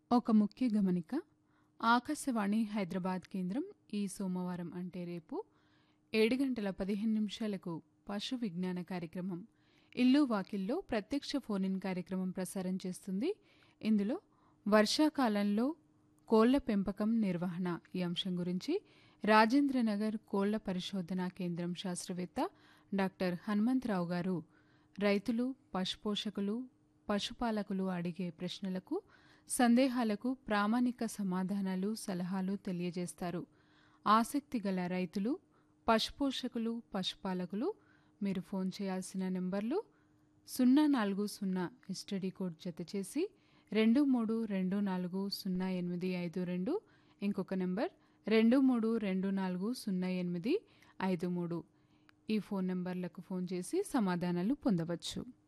ఒక ముఖ్య గమనిక ఆకాశవాణి హైదరాబాద్ కేంద్రం ఈ సోమవారం అంటే రేపు ఏడు గంటల పదిహేను నిమిషాలకు పశు విజ్ఞాన కార్యక్రమం ఇల్లు వాకిల్లో ప్రత్యక్ష ఫోన్ ఇన్ కార్యక్రమం ప్రసారం చేస్తుంది ఇందులో వర్షాకాలంలో కోళ్ల పెంపకం నిర్వహణ ఈ అంశం గురించి రాజేంద్రనగర్ కోళ్ల పరిశోధనా కేంద్రం శాస్త్రవేత్త డాక్టర్ హనుమంతరావు గారు రైతులు పశుపోషకులు పశుపాలకులు అడిగే ప్రశ్నలకు సందేహాలకు ప్రామాణిక సమాధానాలు సలహాలు తెలియజేస్తారు ఆసక్తి గల రైతులు పశుపోషకులు పశుపాలకులు మీరు ఫోన్ చేయాల్సిన నెంబర్లు సున్నా నాలుగు సున్నా ఎస్టడీ కోడ్ జత చేసి రెండు మూడు రెండు నాలుగు సున్నా ఎనిమిది ఐదు రెండు ఇంకొక నెంబర్ రెండు మూడు రెండు నాలుగు సున్నా ఎనిమిది ఐదు మూడు ఈ ఫోన్ నెంబర్లకు ఫోన్ చేసి సమాధానాలు పొందవచ్చు